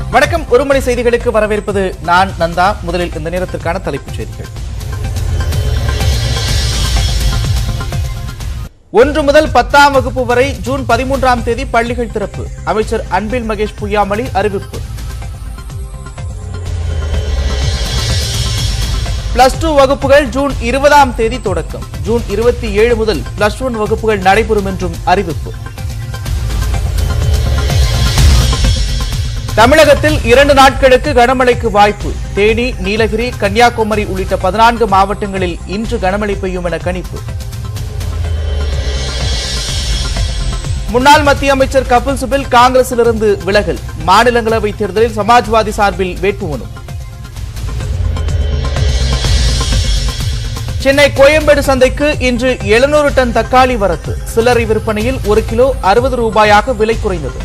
வணக்கம் ஒரு மணி செய்திகளுக்கு வரவேற்பது நான் நந்தா முதலில் இந்த நேரத்திற்கான தலைப்புச் செய்திகள் ஒன்று முதல் பத்தாம் வகுப்பு வரை ஜூன் பதிமூன்றாம் தேதி பள்ளிகள் திறப்பு அமைச்சர் அன்பில் மகேஷ் பொய்யாமொழி அறிவிப்பு பிளஸ் டூ வகுப்புகள் ஜூன் இருபதாம் தேதி தொடக்கம் ஜூன் இருபத்தி ஏழு முதல் பிளஸ் ஒன் வகுப்புகள் நடைபெறும் என்றும் அறிவிப்பு தமிழகத்தில் இரண்டு நாட்களுக்கு கனமழைக்கு வாய்ப்பு தேனி நீலகிரி கன்னியாகுமரி உள்ளிட்ட பதினான்கு மாவட்டங்களில் இன்று கனமழை பெய்யும் என கணிப்பு முன்னாள் மத்திய அமைச்சர் கபில் சிபில் காங்கிரசிலிருந்து விலகல் மாநிலங்களவை தேர்தலில் சமாஜ்வாதி சார்பில் வேட்புமனு சென்னை கோயம்பேடு சந்தைக்கு இன்று 700 டன் தக்காளி வரத்து சில்லறை விற்பனையில் ஒரு கிலோ அறுபது ரூபாயாக விலை குறைந்தது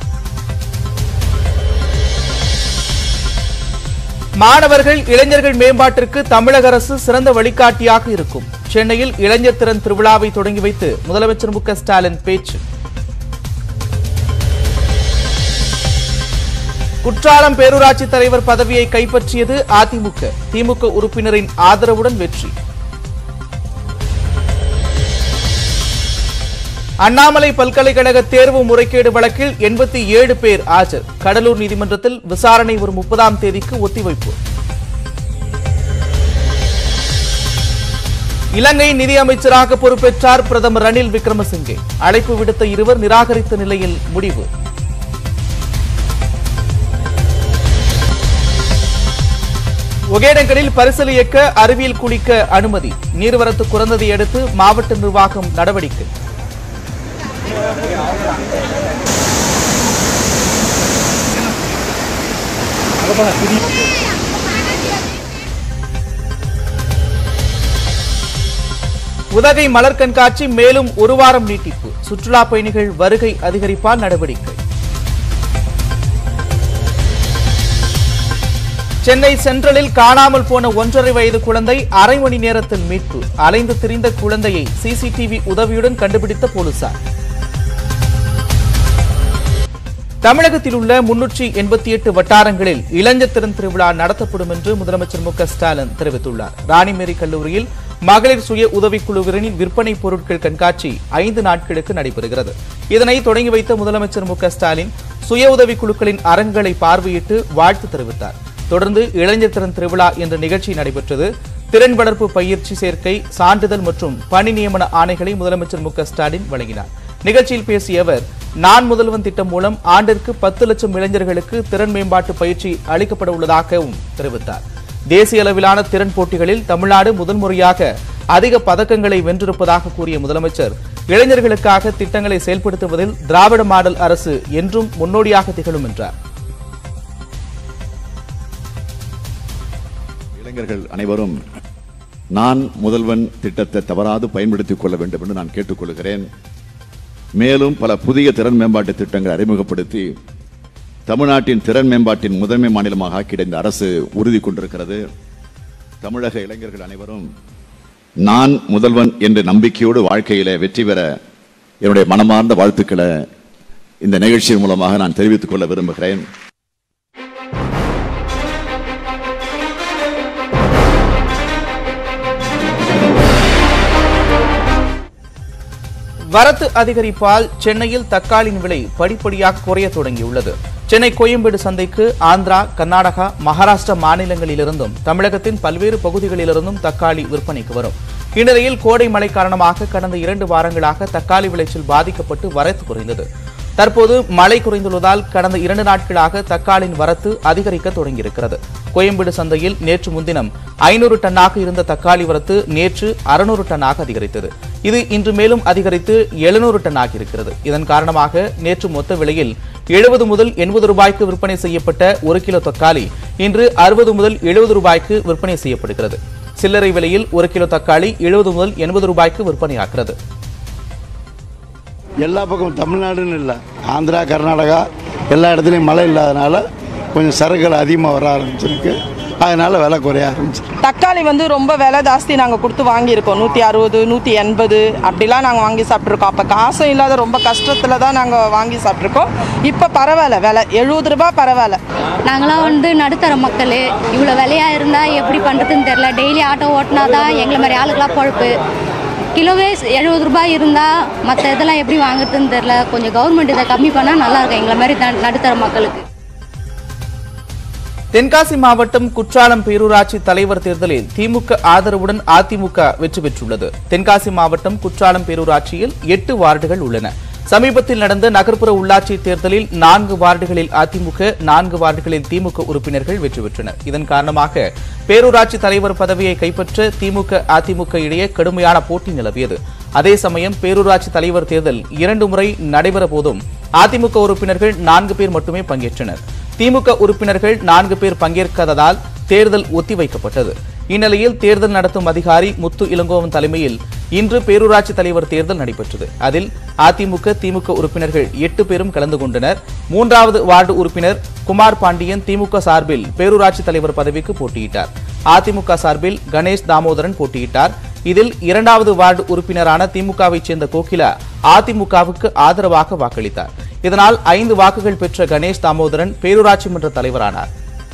மாணவர்கள் இளைஞர்கள் மேம்பாட்டிற்கு தமிழக அரசு சிறந்த வழிகாட்டியாக இருக்கும் சென்னையில் இளைஞர் திறன் திருவிழாவை தொடங்கி வைத்து முதலமைச்சர் மு க ஸ்டாலின் பேச்சு குற்றாலம் பேரூராட்சி தலைவர் பதவியை கைப்பற்றியது அதிமுக திமுக உறுப்பினரின் ஆதரவுடன் வெற்றி அண்ணாமலை பல்கலைக்கழக தேர்வு முறைகேடு வழக்கில் எண்பத்தி ஏழு பேர் ஆஜர் கடலூர் நீதிமன்றத்தில் விசாரணை வரும் முப்பதாம் தேதிக்கு ஒத்திவைப்பு இலங்கை நிதியமைச்சராக பொறுப்பேற்றார் பிரதமர் ரணில் விக்ரமசிங்கே அழைப்பு விடுத்த இருவர் நிராகரித்த நிலையில் முடிவு ஒகேனக்கலில் பரிசல் இயக்க அறிவியல் குளிக்க அனுமதி நீர்வரத்து குறைந்ததை அடுத்து மாவட்ட நிர்வாகம் நடவடிக்கை உதகை மலர் கண்காட்சி மேலும் ஒரு வாரம் நீட்டிப்பு சுற்றுலா பயணிகள் வருகை அதிகரிப்பால் நடவடிக்கை சென்னை சென்ட்ரலில் காணாமல் போன ஒன்றரை வயது குழந்தை அரை மணி நேரத்தில் மீட்பு அலைந்து திரிந்த குழந்தையை சிசிடிவி உதவியுடன் கண்டுபிடித்த போலீசார் தமிழகத்தில் உள்ள முன்னூற்றி எண்பத்தி எட்டு வட்டாரங்களில் இளைஞர் திறன் திருவிழா நடத்தப்படும் என்று முதலமைச்சர் மு க ஸ்டாலின் தெரிவித்துள்ளார் ராணிமேரி கல்லூரியில் மகளிர் சுய உதவிக்குழுவினரின் விற்பனை பொருட்கள் கண்காட்சி ஐந்து நாட்களுக்கு நடைபெறுகிறது இதனை தொடங்கி வைத்த முதலமைச்சர் மு க ஸ்டாலின் சுய உதவிக் குழுக்களின் அரங்குகளை பார்வையிட்டு வாழ்த்து தெரிவித்தார் தொடர்ந்து இளைஞர் திறன் திருவிழா என்ற நிகழ்ச்சி நடைபெற்றது திறன் வளர்ப்பு பயிற்சி சேர்க்கை சான்றிதழ் மற்றும் பணி நியமன ஆணைகளை முதலமைச்சர் மு க ஸ்டாலின் வழங்கினார் நிகழ்ச்சியில் பேசிய அவர் நான் முதல்வன் திட்டம் மூலம் ஆண்டிற்கு பத்து லட்சம் இளைஞர்களுக்கு திறன் மேம்பாட்டு பயிற்சி அளிக்கப்பட உள்ளதாகவும் தெரிவித்தார் தேசிய அளவிலான திறன் போட்டிகளில் தமிழ்நாடு முதன்முறையாக அதிக பதக்கங்களை வென்றிருப்பதாக கூறிய முதலமைச்சர் இளைஞர்களுக்காக திட்டங்களை செயல்படுத்துவதில் திராவிட மாடல் அரசு என்றும் முன்னோடியாக திகழும் என்றார் இளைஞர்கள் அனைவரும் நான் முதல்வன் திட்டத்தை தவறாது பயன்படுத்திக் கொள்ள வேண்டும் என்று நான் கேட்டுக்கொள்கிறேன் மேலும் பல புதிய திறன் மேம்பாட்டு திட்டங்களை அறிமுகப்படுத்தி தமிழ்நாட்டின் திறன் மேம்பாட்டின் முதன்மை மாநிலமாக ஆக்கிட இந்த அரசு உறுதி கொண்டிருக்கிறது தமிழக இளைஞர்கள் அனைவரும் நான் முதல்வன் என்ற நம்பிக்கையோடு வாழ்க்கையில வெற்றி பெற என்னுடைய மனமார்ந்த வாழ்த்துக்களை இந்த நிகழ்ச்சியின் மூலமாக நான் தெரிவித்துக் கொள்ள விரும்புகிறேன் வரத்து அதிகரிப்பால் சென்னையில் தக்காளியின் விலை படிப்படியாக குறைய தொடங்கியுள்ளது சென்னை கோயம்பேடு சந்தைக்கு ஆந்திரா கர்நாடகா மகாராஷ்டிரா மாநிலங்களிலிருந்தும் தமிழகத்தின் பல்வேறு பகுதிகளிலிருந்தும் தக்காளி விற்பனைக்கு வரும் இந்நிலையில் கோடை மழை காரணமாக கடந்த இரண்டு வாரங்களாக தக்காளி விளைச்சல் பாதிக்கப்பட்டு வரத்து குறைந்தது தற்போது மழை குறைந்துள்ளதால் கடந்த இரண்டு நாட்களாக தக்காளியின் வரத்து அதிகரிக்க தொடங்கியிருக்கிறது கோயம்பேடு சந்தையில் நேற்று முன்தினம் ஐநூறு டன்னாக இருந்த தக்காளி வரத்து நேற்று அறுநூறு டன்னாக அதிகரித்தது இது இன்று மேலும் அதிகரித்து எழுநூறு டன் ஆகியிருக்கிறது இதன் காரணமாக நேற்று மொத்த விலையில் எழுபது முதல் எண்பது ரூபாய்க்கு விற்பனை செய்யப்பட்ட ஒரு கிலோ தக்காளி இன்று அறுபது முதல் எழுபது ரூபாய்க்கு விற்பனை செய்யப்படுகிறது சில்லறை விலையில் ஒரு கிலோ தக்காளி எழுபது முதல் எண்பது ரூபாய்க்கு விற்பனையாகிறது எல்லா பக்கமும் தமிழ்நாடுன்னு இல்லை ஆந்திரா கர்நாடகா எல்லா இடத்துலையும் மழை இல்லாதனால கொஞ்சம் சரக்குகள் அதிகமாக வர ஆரம்பிச்சிருக்கு அதனால விலை குறைய ஆரம்பிச்சு தக்காளி வந்து ரொம்ப விலை ஜாஸ்தி நாங்கள் கொடுத்து வாங்கியிருக்கோம் நூற்றி அறுபது நூற்றி எண்பது அப்படிலாம் நாங்கள் வாங்கி சாப்பிட்ருக்கோம் அப்போ காசும் இல்லாத ரொம்ப கஷ்டத்தில் தான் நாங்கள் வாங்கி சாப்பிட்ருக்கோம் இப்போ பரவாயில்ல விலை எழுபது ரூபாய் பரவாயில்ல நாங்களாம் வந்து நடுத்தர மக்கள் இவ்வளோ விலையாக இருந்தால் எப்படி பண்ணுறதுன்னு தெரில டெய்லி ஆட்டோ ஓட்டினா தான் எங்களை மாதிரி ஆளுக்கெல்லாம் பொழப்பு கிலோவே எழுபது ரூபாய் இருந்தால் மற்ற இதெல்லாம் எப்படி வாங்குறதுன்னு தெரில கொஞ்சம் கவர்மெண்ட் இதை கம்மி பண்ணால் நல்லாயிருக்கும் எங்களை மாதிரி ந- நடுத்தர மக்களுக்கு தென்காசி மாவட்டம் குற்றாலம் பேரூராட்சி தலைவர் தேர்தலில் திமுக ஆதரவுடன் அதிமுக வெற்றி பெற்றுள்ளது தென்காசி மாவட்டம் குற்றாலம் பேரூராட்சியில் எட்டு வார்டுகள் உள்ளன சமீபத்தில் நடந்த நகர்ப்புற உள்ளாட்சி தேர்தலில் நான்கு வார்டுகளில் அதிமுக நான்கு வார்டுகளில் திமுக உறுப்பினர்கள் வெற்றி பெற்றனர் இதன் காரணமாக பேரூராட்சி தலைவர் பதவியை கைப்பற்ற திமுக அதிமுக இடையே கடுமையான போட்டி நிலவியது அதே சமயம் பேரூராட்சி தலைவர் தேர்தல் இரண்டு முறை நடைபெற போதும் அதிமுக உறுப்பினர்கள் நான்கு பேர் மட்டுமே பங்கேற்றனர் திமுக உறுப்பினர்கள் நான்கு பேர் பங்கேற்காததால் தேர்தல் ஒத்திவைக்கப்பட்டது இந்நிலையில் தேர்தல் நடத்தும் அதிகாரி முத்து இளங்கோவன் தலைமையில் இன்று பேரூராட்சி தலைவர் தேர்தல் நடைபெற்றது அதில் அதிமுக திமுக உறுப்பினர்கள் எட்டு பேரும் கலந்து கொண்டனர் மூன்றாவது வார்டு உறுப்பினர் குமார் பாண்டியன் திமுக சார்பில் பேரூராட்சி தலைவர் பதவிக்கு போட்டியிட்டார் அதிமுக சார்பில் கணேஷ் தாமோதரன் போட்டியிட்டார் இதில் இரண்டாவது வார்டு உறுப்பினரான திமுகவைச் சேர்ந்த கோகிலா அதிமுகவுக்கு ஆதரவாக வாக்களித்தார் இதனால் ஐந்து வாக்குகள் பெற்ற கணேஷ் தாமோதரன் பேரூராட்சி மன்ற தலைவரானார்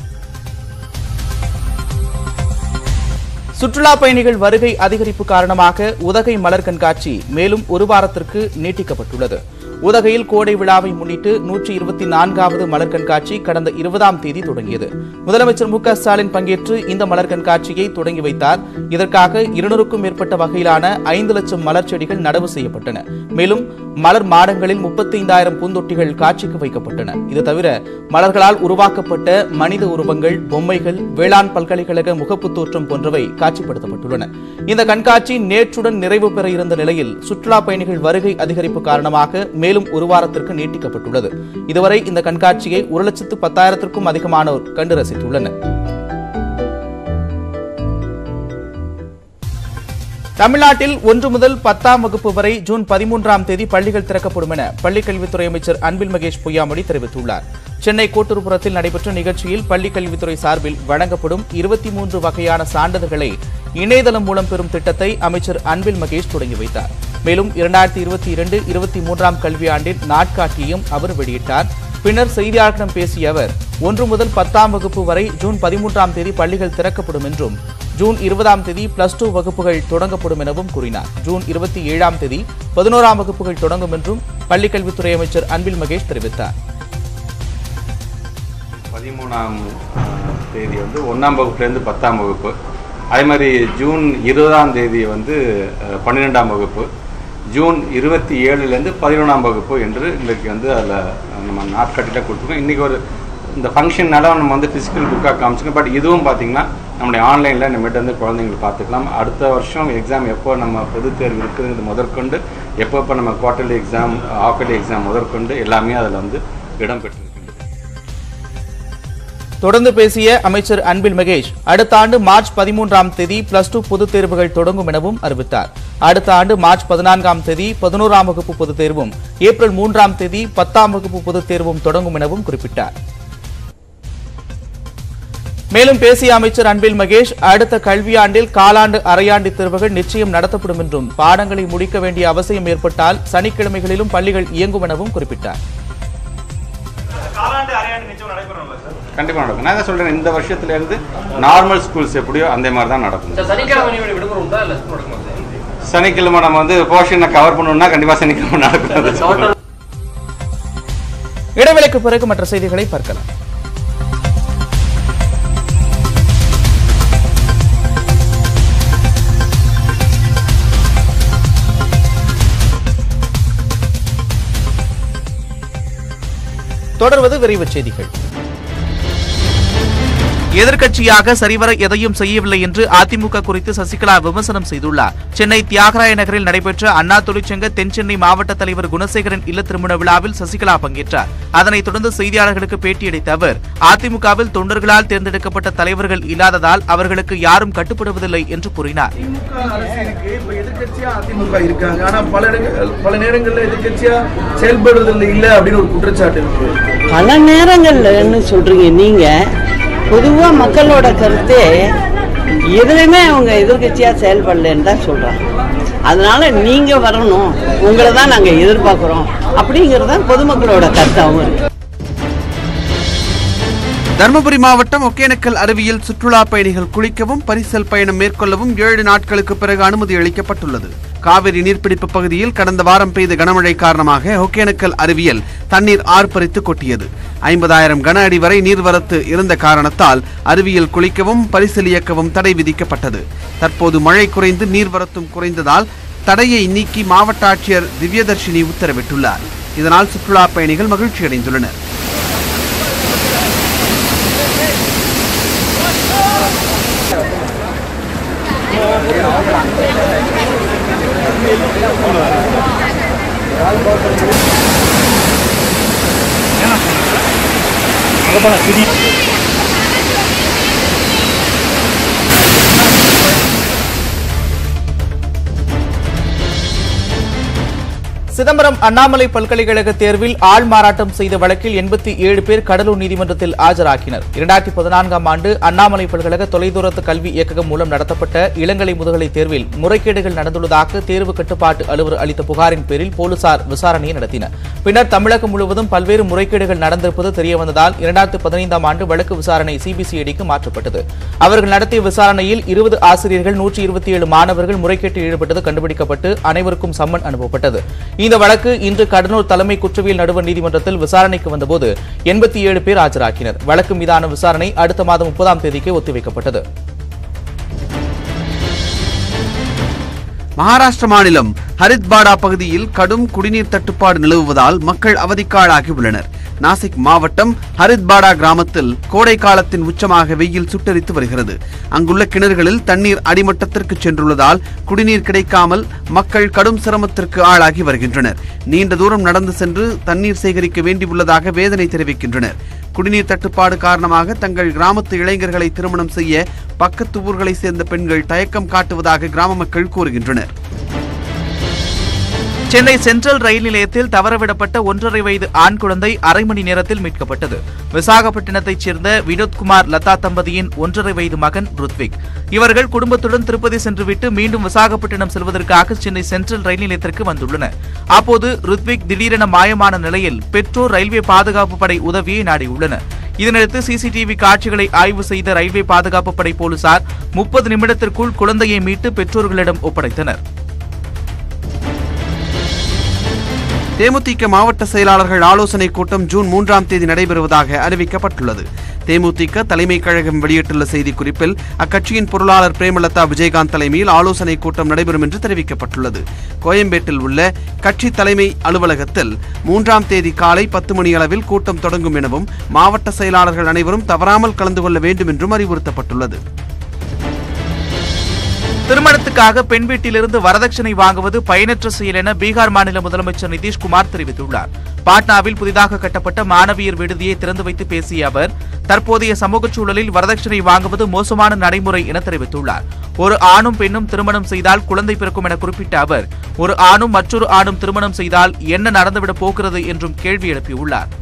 சுற்றுலா பயணிகள் வருகை அதிகரிப்பு காரணமாக உதகை மலர் கண்காட்சி மேலும் ஒரு வாரத்திற்கு நீட்டிக்கப்பட்டுள்ளது உதகையில் கோடை விழாவை முன்னிட்டு நூற்றி இருபத்தி நான்காவது மலர் கண்காட்சி கடந்த இருபதாம் தேதி தொடங்கியது முதலமைச்சர் மு க ஸ்டாலின் பங்கேற்று இந்த மலர் கண்காட்சியை தொடங்கி வைத்தார் இதற்காக இருநூறுக்கும் மேற்பட்ட வகையிலான ஐந்து லட்சம் மலர் செடிகள் நடவு செய்யப்பட்டன மேலும் மலர் மாடங்களில் முப்பத்தைந்தாயிரம் பூந்தொட்டிகள் காட்சிக்கு வைக்கப்பட்டன இது தவிர மலர்களால் உருவாக்கப்பட்ட மனித உருவங்கள் பொம்மைகள் வேளாண் பல்கலைக்கழக முகப்புத் தோற்றம் போன்றவை காட்சிப்படுத்தப்பட்டுள்ளன இந்த கண்காட்சி நேற்றுடன் நிறைவு பெற இருந்த நிலையில் சுற்றுலா பயணிகள் வருகை அதிகரிப்பு காரணமாக மேலும் ஒரு வாரத்திற்கு நீட்டிக்கப்பட்டுள்ளது இதுவரை இந்த கண்காட்சியை ஒரு லட்சத்து பத்தாயிரத்திற்கும் அதிகமானோர் கண்டு ரசித்துள்ளனர் தமிழ்நாட்டில் ஒன்று முதல் பத்தாம் வகுப்பு வரை ஜூன் பதிமூன்றாம் தேதி பள்ளிகள் திறக்கப்படும் என பள்ளிக் கல்வித்துறை அமைச்சர் அன்பில் மகேஷ் பொய்யாமொழி தெரிவித்துள்ளார் சென்னை கோட்டூர்புரத்தில் நடைபெற்ற நிகழ்ச்சியில் பள்ளிக் கல்வித்துறை சார்பில் வழங்கப்படும் இருபத்தி மூன்று வகையான சான்றிதழ்களை இணையதளம் மூலம் பெறும் திட்டத்தை அமைச்சர் அன்பில் மகேஷ் தொடங்கி வைத்தார் மேலும் இரண்டாயிரத்தி இருபத்தி இரண்டு இருபத்தி மூன்றாம் கல்வியாண்டின் நாட்காட்டியையும் அவர் வெளியிட்டார் பின்னர் செய்தியாளர்களிடம் பேசிய அவர் ஒன்று முதல் பத்தாம் வகுப்பு வரை ஜூன் பதிமூன்றாம் தேதி பள்ளிகள் திறக்கப்படும் என்றும் ஜூன் இருபதாம் தேதி பிளஸ் டூ வகுப்புகள் தொடங்கப்படும் எனவும் கூறினார் ஜூன் இருபத்தி ஏழாம் தேதி பதினோராம் வகுப்புகள் தொடங்கும் என்றும் பள்ளிக்கல்வித்துறை அமைச்சர் அன்பில் மகேஷ் தெரிவித்தார் பதிமூணாம் அஹ், தேதி வந்து ஒன்றாம் வகுப்புலேருந்து பத்தாம் வகுப்பு அதே மாதிரி ஜூன் இருபதாம் தேதி வந்து அஹ், பன்னிரெண்டாம் வகுப்பு ஜூன் இருபத்தி ஏழுலேருந்து பதினொன்றாம் வகுப்பு என்று இன்றைக்கு வந்து அதில் நம்ம நாட்காட்டியில் கொடுத்துருக்கோம் இன்றைக்கி ஒரு இந்த ஃபங்க்ஷன்னால நம்ம வந்து ஃபிசிக்கல் புக்காக காமிச்சிருக்கோம் பட் இதுவும் பார்த்திங்கன்னா நம்முடைய ஆன்லைனில் நம்மகிட்ட வந்து குழந்தைங்களுக்கு பார்த்துக்கலாம் அடுத்த வருஷம் எக்ஸாம் எப்போ நம்ம பொதுத் தேர்வு இருக்குதுங்கிறது முதற்கொண்டு எப்போ எப்போ நம்ம குவார்டர்லி எக்ஸாம் ஆஃபர்லி எக்ஸாம் முதற்கொண்டு எல்லாமே அதில் வந்து இடம்பெற்றிருக்கின்றது தொடர்ந்து பேசிய அமைச்சர் அன்பில் மகேஷ் அடுத்த ஆண்டு மார்ச் பதிமூன்றாம் தேதி பிளஸ் டூ பொதுத் தேர்வுகள் தொடங்கும் எனவும் அறிவித்தார் அடுத்த ஆண்டு மார்ச் பதினான்காம் தேதி பதினோராம் வகுப்பு பொதுத் தேர்வும் ஏப்ரல் மூன்றாம் தேதி பத்தாம் வகுப்பு பொதுத் தேர்வும் தொடங்கும் எனவும் குறிப்பிட்டார் மேலும் பேசிய அமைச்சர் அன்பில் மகேஷ் அடுத்த கல்வியாண்டில் காலாண்டு அரையாண்டு தேர்வுகள் நிச்சயம் நடத்தப்படும் என்றும் பாடங்களை முடிக்க வேண்டிய அவசியம் ஏற்பட்டால் சனிக்கிழமைகளிலும் பள்ளிகள் இயங்கும் எனவும் குறிப்பிட்டார் கண்டிப்பாக நடக்கும் நான் தான் சொல்கிறேன் இந்த வருஷத்துலேருந்து நார்மல் ஸ்கூல்ஸ் எப்படியோ அந்த மாதிரி தான் நடக்கும் சனிக்கிழமை விடுமுறை உண்டா இல்ல நடக்குமா சனிக்கிழமை நம்ம வந்து போர்ஷனை கவர் பண்ணணும்னா கண்டிப்பாக சனிக்கிழமை நடக்கும் இடைவேளைக்கு பிறகு மற்ற செய்திகளை பார்க்கலாம் தொடர்வது விரைவுச் செய்திகள் எதிர்க்கட்சியாக சரிவர எதையும் செய்யவில்லை என்று அதிமுக குறித்து சசிகலா விமர்சனம் செய்துள்ளார் சென்னை தியாகராய நகரில் நடைபெற்ற அண்ணா தொழிற்சங்க தென்சென்னை மாவட்ட தலைவர் குணசேகரன் இல்ல திருமண விழாவில் சசிகலா பங்கேற்றார் அதனைத் தொடர்ந்து செய்தியாளர்களுக்கு பேட்டியளித்த அவர் அதிமுகவில் தொண்டர்களால் தேர்ந்தெடுக்கப்பட்ட தலைவர்கள் இல்லாததால் அவர்களுக்கு யாரும் கட்டுப்படுவதில்லை என்று கூறினார் திமுக அரசியலுக்கு இப்ப எதிர்க்கட்சியா அதிமுக இருக்காங்க ஆனா பல இடங்கள் பல நேரங்கள்ல எதிர்க்கட்சியா செயல்படுவதில்லை இல்ல அப்படின்னு ஒரு குற்றச்சாட்டு இருக்கு பல நேரங்கள்லன்னு சொல்றீங்க நீங்க பொதுவாக மக்களோட கருத்தே எதுலையுமே அவங்க எதிர்கட்சியாக செயல்படலன்னு தான் சொல்கிறாங்க அதனால நீங்கள் வரணும் உங்களை தான் நாங்கள் எதிர்பார்க்குறோம் அப்படிங்கிறது தான் பொதுமக்களோட கருத்தாகவும் இருக்குது தருமபுரி மாவட்டம் ஒகேனக்கல் அருவியில் சுற்றுலா பயணிகள் குளிக்கவும் பரிசல் பயணம் மேற்கொள்ளவும் ஏழு நாட்களுக்கு பிறகு அனுமதி அளிக்கப்பட்டுள்ளது காவிரி நீர்பிடிப்பு பகுதியில் கடந்த வாரம் பெய்த கனமழை காரணமாக ஒகேனக்கல் அருவியில் தண்ணீர் ஆர்ப்பரித்து கொட்டியது ஐம்பதாயிரம் கன அடி வரை நீர்வரத்து இருந்த காரணத்தால் அருவியில் குளிக்கவும் பரிசல் இயக்கவும் தடை விதிக்கப்பட்டது தற்போது மழை குறைந்து நீர்வரத்தும் குறைந்ததால் தடையை நீக்கி மாவட்ட ஆட்சியர் திவ்யதர்ஷினி உத்தரவிட்டுள்ளார் இதனால் சுற்றுலா பயணிகள் மகிழ்ச்சியடைந்துள்ளனர் சிதம்பரம் அண்ணாமலை பல்கலைக்கழக தேர்வில் ஆள் மாறாட்டம் செய்த வழக்கில் எண்பத்தி ஏழு பேர் கடலூர் நீதிமன்றத்தில் ஆஜராக்கினர் இரண்டாயிரத்தி பதினான்காம் ஆண்டு அண்ணாமலை பல்கழக தொலைதூரத்து கல்வி இயக்ககம் மூலம் நடத்தப்பட்ட இளங்கலை முதுகலை தேர்வில் முறைகேடுகள் நடந்துள்ளதாக தேர்வு கட்டுப்பாட்டு அலுவலர் அளித்த புகாரின் பேரில் போலீசார் விசாரணையை நடத்தினர் பின்னர் தமிழகம் முழுவதும் பல்வேறு முறைகேடுகள் நடந்திருப்பது தெரியவந்ததால் இரண்டாயிரத்தி பதினைந்தாம் ஆண்டு வழக்கு விசாரணை சிபிசிஐடிக்கு மாற்றப்பட்டது அவர்கள் நடத்திய விசாரணையில் இருபது ஆசிரியர்கள் நூற்றி இருபத்தி ஏழு மாணவர்கள் முறைகேட்டில் ஈடுபட்டது கண்டுபிடிக்கப்பட்டு அனைவருக்கும் சம்மன் அனுப்பப்பட்டது இந்த வழக்கு இன்று கடலூர் தலைமை குற்றவியல் நடுவர் நீதிமன்றத்தில் விசாரணைக்கு வந்தபோது எண்பத்தி ஏழு பேர் ஆஜராக்கினர் வழக்கு மீதான விசாரணை அடுத்த மாதம் முப்பதாம் தேதிக்கு ஒத்திவைக்கப்பட்டது மகாராஷ்டிர மாநிலம் ஹரித்பாடா பகுதியில் கடும் குடிநீர் தட்டுப்பாடு நிலவுவதால் மக்கள் அவதிக்காளாகி உள்ளனர் நாசிக் மாவட்டம் ஹரித்பாடா கிராமத்தில் கோடை காலத்தின் உச்சமாக வெயில் சுட்டரித்து வருகிறது அங்குள்ள கிணறுகளில் தண்ணீர் அடிமட்டத்திற்கு சென்றுள்ளதால் குடிநீர் கிடைக்காமல் மக்கள் கடும் சிரமத்திற்கு ஆளாகி வருகின்றனர் நீண்ட தூரம் நடந்து சென்று தண்ணீர் சேகரிக்க வேண்டியுள்ளதாக வேதனை தெரிவிக்கின்றனர் குடிநீர் தட்டுப்பாடு காரணமாக தங்கள் கிராமத்து இளைஞர்களை திருமணம் செய்ய பக்கத்து ஊர்களைச் சேர்ந்த பெண்கள் தயக்கம் காட்டுவதாக கிராம மக்கள் கூறுகின்றனர் சென்னை சென்ட்ரல் ரயில் நிலையத்தில் தவறவிடப்பட்ட ஒன்றரை வயது ஆண் குழந்தை அரை மணி நேரத்தில் மீட்கப்பட்டது விசாகப்பட்டினத்தைச் சேர்ந்த வினோத்குமார் லதா தம்பதியின் ஒன்றரை வயது மகன் ருத்விக் இவர்கள் குடும்பத்துடன் திருப்பதி சென்றுவிட்டு மீண்டும் விசாகப்பட்டினம் செல்வதற்காக சென்னை சென்ட்ரல் ரயில் நிலையத்திற்கு வந்துள்ளனர் அப்போது ருத்விக் திடீரென மாயமான நிலையில் பெற்றோர் ரயில்வே பாதுகாப்பு படை உதவியை நாடியுள்ளனர் இதனையடுத்து சிசிடிவி காட்சிகளை ஆய்வு செய்த ரயில்வே பாதுகாப்பு படை போலீசார் முப்பது நிமிடத்திற்குள் குழந்தையை மீட்டு பெற்றோர்களிடம் ஒப்படைத்தனர் தேமுதிக மாவட்ட செயலாளர்கள் ஆலோசனை கூட்டம் ஜூன் மூன்றாம் தேதி நடைபெறுவதாக அறிவிக்கப்பட்டுள்ளது தேமுதிக தலைமை கழகம் வெளியிட்டுள்ள செய்திக்குறிப்பில் அக்கட்சியின் பொருளாளர் பிரேமலதா விஜயகாந்த் தலைமையில் ஆலோசனை கூட்டம் நடைபெறும் என்று தெரிவிக்கப்பட்டுள்ளது கோயம்பேட்டில் உள்ள கட்சி தலைமை அலுவலகத்தில் மூன்றாம் தேதி காலை பத்து மணி அளவில் கூட்டம் தொடங்கும் எனவும் மாவட்ட செயலாளர்கள் அனைவரும் தவறாமல் கலந்து கொள்ள வேண்டும் என்றும் அறிவுறுத்தப்பட்டுள்ளது திருமணத்துக்காக பெண் வீட்டிலிருந்து வரதட்சணை வாங்குவது பயனற்ற செயல் என பீகார் மாநில முதலமைச்சர் நிதிஷ்குமார் தெரிவித்துள்ளார் பாட்னாவில் புதிதாக கட்டப்பட்ட மாணவியர் விடுதியை திறந்து வைத்து பேசிய அவர் தற்போதைய சமூக சூழலில் வரதட்சணை வாங்குவது மோசமான நடைமுறை என தெரிவித்துள்ளார் ஒரு ஆணும் பெண்ணும் திருமணம் செய்தால் குழந்தை பிறக்கும் என குறிப்பிட்ட அவர் ஒரு ஆணும் மற்றொரு ஆணும் திருமணம் செய்தால் என்ன நடந்துவிடப் போகிறது என்றும் கேள்வி எழுப்பியுள்ளார்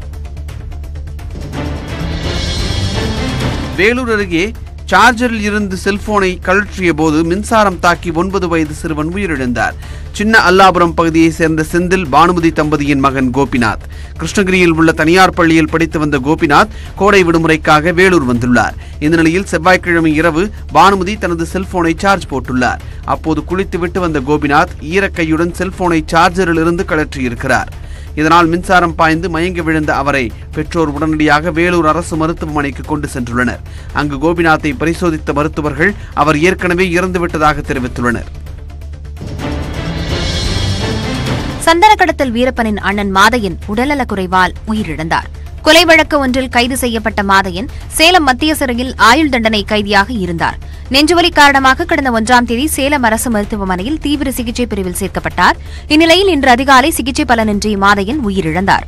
வேலூர் அருகே சார்ஜரில் இருந்து செல்போனை கழற்றிய போது மின்சாரம் தாக்கி ஒன்பது வயது சிறுவன் உயிரிழந்தார் சின்ன அல்லாபுரம் பகுதியைச் சேர்ந்த செந்தில் பானுமதி தம்பதியின் மகன் கோபிநாத் கிருஷ்ணகிரியில் உள்ள தனியார் பள்ளியில் படித்து வந்த கோபிநாத் கோடை விடுமுறைக்காக வேலூர் வந்துள்ளார் இந்த நிலையில் செவ்வாய்க்கிழமை இரவு பானுமதி தனது செல்போனை சார்ஜ் போட்டுள்ளார் அப்போது குளித்துவிட்டு வந்த கோபிநாத் ஈரக்கையுடன் செல்போனை சார்ஜரில் இருந்து கழற்றியிருக்கிறார் இதனால் மின்சாரம் பாய்ந்து மயங்கி விழுந்த அவரை பெற்றோர் உடனடியாக வேலூர் அரசு மருத்துவமனைக்கு கொண்டு சென்றுள்ளனர் அங்கு கோபிநாத்தை பரிசோதித்த மருத்துவர்கள் அவர் ஏற்கனவே இறந்துவிட்டதாக தெரிவித்துள்ளனர் சந்தன கடத்தல் வீரப்பனின் அண்ணன் மாதையன் உடல்நலக் குறைவால் உயிரிழந்தார் கொலை வழக்கு ஒன்றில் கைது செய்யப்பட்ட மாதையன் சேலம் மத்திய சிறையில் ஆயுள் தண்டனை கைதியாக இருந்தார் நெஞ்சுவலி காரணமாக கடந்த ஒன்றாம் தேதி சேலம் அரசு மருத்துவமனையில் தீவிர சிகிச்சை பிரிவில் சேர்க்கப்பட்டார் இந்நிலையில் இன்று அதிகாலை சிகிச்சை பலனின்றி மாதையன் உயிரிழந்தார்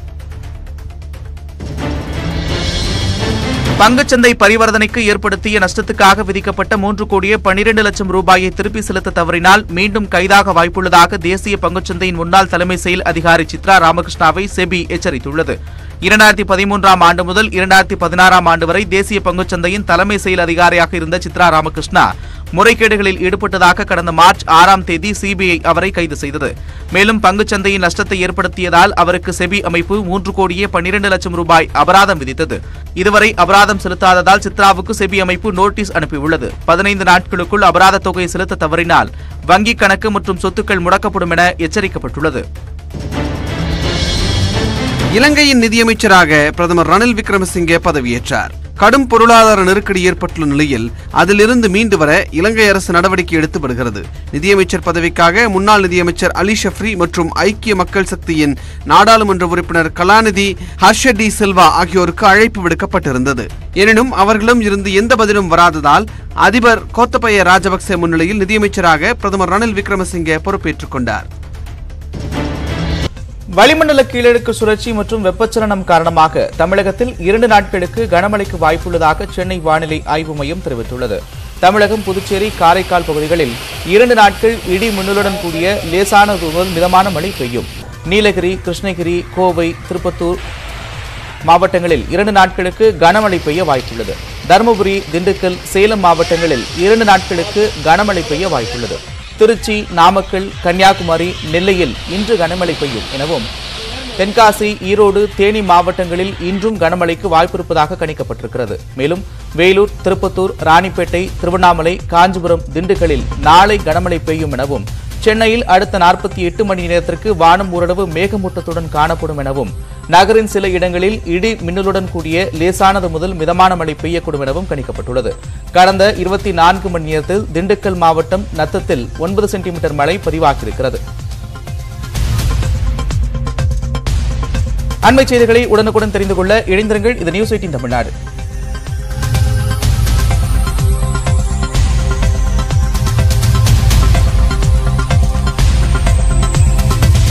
பங்குச்சந்தை பரிவர்த்தனைக்கு ஏற்படுத்திய நஷ்டத்துக்காக விதிக்கப்பட்ட மூன்று கோடியே பனிரெண்டு லட்சம் ரூபாயை திருப்பி செலுத்த தவறினால் மீண்டும் கைதாக வாய்ப்புள்ளதாக தேசிய பங்குச்சந்தையின் முன்னாள் தலைமை செயல் அதிகாரி சித்ரா ராமகிருஷ்ணாவை செபி எச்சரித்துள்ளது இரண்டாயிரத்தி பதிமூன்றாம் ஆண்டு முதல் இரண்டாயிரத்தி பதினாறாம் ஆண்டு வரை தேசிய பங்குச்சந்தையின் தலைமை செயல் அதிகாரியாக இருந்த சித்ரா ராமகிருஷ்ணா முறைகேடுகளில் ஈடுபட்டதாக கடந்த மார்ச் ஆறாம் தேதி சிபிஐ அவரை கைது செய்தது மேலும் பங்குச்சந்தையின் நஷ்டத்தை ஏற்படுத்தியதால் அவருக்கு செபி அமைப்பு மூன்று கோடியே பன்னிரண்டு லட்சம் ரூபாய் அபராதம் விதித்தது இதுவரை அபராதம் செலுத்தாததால் சித்ராவுக்கு செபி அமைப்பு நோட்டீஸ் அனுப்பியுள்ளது பதினைந்து நாட்களுக்குள் அபராத தொகையை செலுத்த தவறினால் வங்கிக் கணக்கு மற்றும் சொத்துக்கள் முடக்கப்படும் என எச்சரிக்கப்பட்டுள்ளது இலங்கையின் நிதியமைச்சராக பிரதமர் ரணில் விக்ரமசிங்கே பதவியேற்றார் கடும் பொருளாதார நெருக்கடி ஏற்பட்டுள்ள நிலையில் அதிலிருந்து மீண்டு வர இலங்கை அரசு நடவடிக்கை எடுத்து வருகிறது நிதியமைச்சர் பதவிக்காக முன்னாள் நிதியமைச்சர் அலி ஷஃப்ரி மற்றும் ஐக்கிய மக்கள் சக்தியின் நாடாளுமன்ற உறுப்பினர் கலாநிதி ஹர்ஷ டி சில்வா ஆகியோருக்கு அழைப்பு விடுக்கப்பட்டிருந்தது எனினும் அவர்களிடம் இருந்து எந்த பதிலும் வராததால் அதிபர் கோத்தபய ராஜபக்சே முன்னிலையில் நிதியமைச்சராக பிரதமர் ரணில் விக்ரமசிங்கே பொறுப்பேற்றுக் கொண்டார் வளிமண்டல கீழடுக்கு சுழற்சி மற்றும் வெப்பச்சலனம் காரணமாக தமிழகத்தில் இரண்டு நாட்களுக்கு கனமழைக்கு வாய்ப்புள்ளதாக சென்னை வானிலை ஆய்வு மையம் தெரிவித்துள்ளது தமிழகம் புதுச்சேரி காரைக்கால் பகுதிகளில் இரண்டு நாட்கள் இடி மின்னலுடன் கூடிய லேசானது முதல் மிதமான மழை பெய்யும் நீலகிரி கிருஷ்ணகிரி கோவை திருப்பத்தூர் மாவட்டங்களில் இரண்டு நாட்களுக்கு கனமழை பெய்ய வாய்ப்புள்ளது தருமபுரி திண்டுக்கல் சேலம் மாவட்டங்களில் இரண்டு நாட்களுக்கு கனமழை பெய்ய வாய்ப்புள்ளது திருச்சி நாமக்கல் கன்னியாகுமரி நெல்லையில் இன்று கனமழை பெய்யும் எனவும் தென்காசி ஈரோடு தேனி மாவட்டங்களில் இன்றும் கனமழைக்கு வாய்ப்பிருப்பதாக கணிக்கப்பட்டிருக்கிறது மேலும் வேலூர் திருப்பத்தூர் ராணிப்பேட்டை திருவண்ணாமலை காஞ்சிபுரம் திண்டுக்கல்லில் நாளை கனமழை பெய்யும் எனவும் சென்னையில் அடுத்த நாற்பத்தி எட்டு மணி நேரத்திற்கு வானம் ஓரளவு மேகமூட்டத்துடன் காணப்படும் எனவும் நகரின் சில இடங்களில் இடி மின்னலுடன் கூடிய லேசானது முதல் மிதமான மழை பெய்யக்கூடும் எனவும் கணிக்கப்பட்டுள்ளது கடந்த இருபத்தி நான்கு மணி நேரத்தில் திண்டுக்கல் மாவட்டம் நத்தத்தில் ஒன்பது சென்டிமீட்டர் மழை பதிவாகியிருக்கிறது அண்மைச் செய்திகளை உடனுக்குடன் தெரிந்து கொள்ள இணைந்திருங்கள் இது நியூஸ் எயிட்டின் தமிழ்நாடு